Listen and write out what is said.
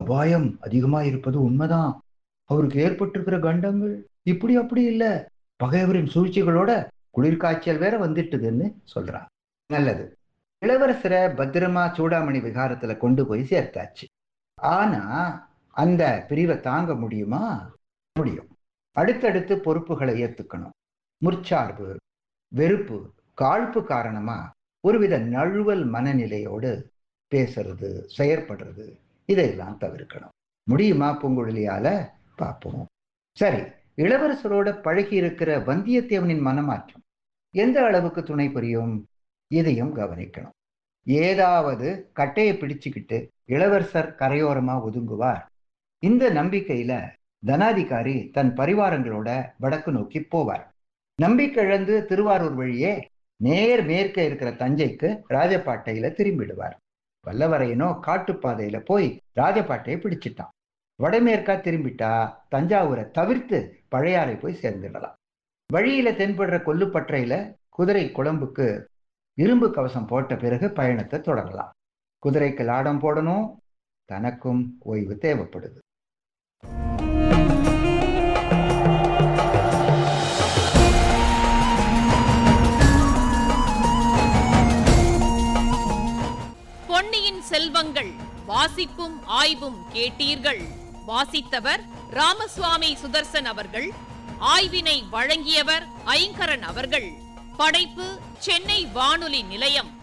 அபாயம் அதிகமா இருப்பது உண்மைதான் அவருக்கு ஏற்பட்டிருக்கிற கண்டங்கள் இப்படி அப்படி இல்ல பகைவரின் சூழ்ச்சிகளோட குளிர்காய்ச்சல் வேற வந்துட்டுதுன்னு சொல்றான் நல்லது இளவரசரை பத்திரமா சூடாமணி விகாரத்துல கொண்டு போய் சேர்த்தாச்சு ஆனா அந்த பிரிவை தாங்க முடியுமா முடியும் அடுத்தடுத்து பொறுப்புகளை ஏத்துக்கணும் முற்சார்பு வெறுப்பு காழ்ப்பு காரணமா ஒருவித நழுவல் மனநிலையோடு பேசுறது செயற்படுறது இதையெல்லாம் தவிர்க்கணும் முடியுமா பூங்குழலியால பார்ப்போம் சரி இளவரசரோட பழகி இருக்கிற வந்தியத்தேவனின் மனமாற்றம் எந்த அளவுக்கு துணை புரியும் இதையும் கவனிக்கணும் ஏதாவது கட்டையை பிடிச்சுக்கிட்டு இளவரசர் கரையோரமா ஒதுங்குவார் இந்த நம்பிக்கையில தனாதிகாரி தன் பரிவாரங்களோட வடக்கு நோக்கி போவார் நம்பிக்கைழந்து திருவாரூர் வழியே நேர் மேற்க இருக்கிற தஞ்சைக்கு ராஜபாட்டையில திரும்பிடுவார் வல்லவரையனோ காட்டுப்பாதையில போய் ராஜபாட்டையை பிடிச்சிட்டான் வடமேற்கா திரும்பிட்டா தஞ்சாவூரை தவிர்த்து பழையாறை போய் சேர்ந்துடலாம் வழியில தென்படுற கொல்லுப்பற்றையில குதிரை குழம்புக்கு இரும்பு கவசம் போட்ட பிறகு பயணத்தை தொடரலாம் குதிரைக்கு லாடம் போடணும் தனக்கும் ஓய்வு தேவைப்படுது பொன்னியின் செல்வங்கள் வாசிப்பும் ஆய்வும் கேட்டீர்கள் வாசித்தவர் ராமசுவாமி சுதர்சன் அவர்கள் ஆய்வினை வழங்கியவர் ஐங்கரன் அவர்கள் படைப்பு சென்னை வானொலி நிலையம்